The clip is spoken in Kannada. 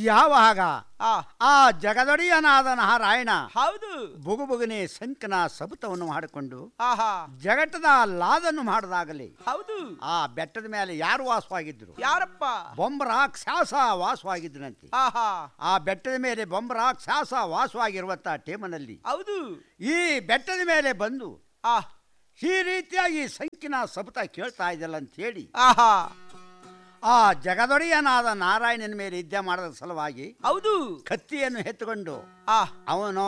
ಯಾವಾಗ ಆ ಆ ಜಗದೊಡೆಯನಾದ ನಾರಾಯಣ ಹೌದು ಬುಗುಬುಗನೆ ಸಂಕನ ಸಬುತವನ್ನು ಮಾಡಿಕೊಂಡು ಆಹಾ ಜಗಟ್ಟದ ಲಾದನ್ನು ಮಾಡಿದಾಗಲೇ ಹೌದು ಆ ಬೆಟ್ಟದ ಮೇಲೆ ಯಾರು ವಾಸವಾಗಿದ್ರು ಯಾರಪ್ಪ ಬೊಂಬರಾಕ್ಷಾಸ ವಾಸವಾಗಿದ್ದನಂತೆ ಆಹಾ ಆ ಬೆಟ್ಟದ ಮೇಲೆ ಬೊಂಬರಾಕ್ಷಾಸ ವಾಸವಾಗಿರುವಂತ ಟೇಮನಲ್ಲಿ ಹೌದು ಈ ಬೆಟ್ಟದ ಮೇಲೆ ಬಂದು ಆ ಈ ರೀತಿಯಾಗಿ ಸಂಕಿನ ಸಬುತ ಕೇಳ್ತಾ ಇದ್ದಲ್ಲ ಅಂತ ಹೇಳಿ ಆಹಾ ಆ ಜಗದೊಡೆಯನಾದ ನಾರಾಯಣನ ಮೇಲೆ ಯುದ್ಧ ಮಾಡದ ಸಲುವಾಗಿ ಹೌದು ಕತ್ತಿಯನ್ನು ಎತ್ತುಕೊಂಡು ಆ ಅವನು